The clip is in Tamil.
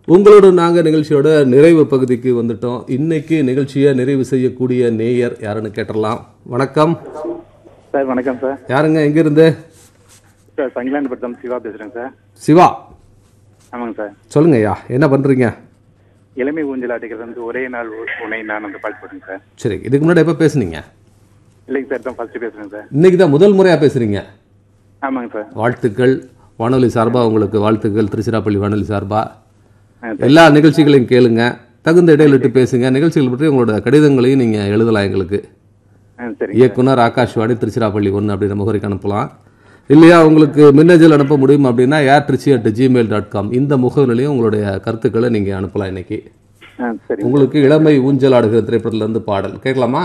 உங்களோட நாங்கள் நிகழ்ச்சியோட நிறைவு பகுதிக்கு வந்துட்டோம் இன்னைக்கு நிகழ்ச்சியை நிறைவு செய்யக்கூடிய நேயர் யாருன்னு கேட்டலாம் வணக்கம் சார் வணக்கம் சார் யாருங்க எங்கிருந்து சார் சங்கிலாண்டிபுரம் சிவா பேசுகிறேங்க சார் சிவா ஆமாங்க சார் சொல்லுங்க ஐயா என்ன பண்றீங்க இளமை ஊஞ்சல் ஆட்டுக்கிறது வந்து ஒரே நாள் உ- உனை நான் வந்து பாட்டு போடுங்க சார் சரி இதுக்கு முன்னாடி எப்போ பேசுனீங்க இல்லைங்க சார் தான் ஃபர்ஸ்ட் பேசுகிறேங்க சார் இன்னைக்கு தான் முதல் முறையாக பேசுறீங்க ஆமாங்க சார் வாழ்த்துக்கள் வானொலி சார்பாக உங்களுக்கு வாழ்த்துக்கள் திருச்சிராப்பள்ளி வானொலி சார்பாக ஆ எல்லா நிகழ்ச்சிகளையும் கேளுங்க தகுந்த இடையிலிட்டு பேசுங்க நிகழ்ச்சிகள் பற்றி உங்களோட கடிதங்களையும் நீங்கள் எழுதலாம் எங்களுக்கு ஆ சரிங்க இயக்குனர் ஆகாஷ்வாணி திருச்சிராப்பள்ளி ஒன்று அப்படின்ற முகவரிக்கு அனுப்பலாம் இல்லையா உங்களுக்கு மின்னஞ்சல் அனுப்ப முடியும் அப்படின்னா air Trichy at Gmail dot com இந்த முகவரிலையும் உங்களுடைய கருத்துக்களை நீங்கள் அனுப்பலாம் இன்னைக்கு ஆ சரிங்க உங்களுக்கு இளமை ஊஞ்சல் ஆடுகிற திரைப்படத்துல இருந்து பாடல் கேட்கலாமா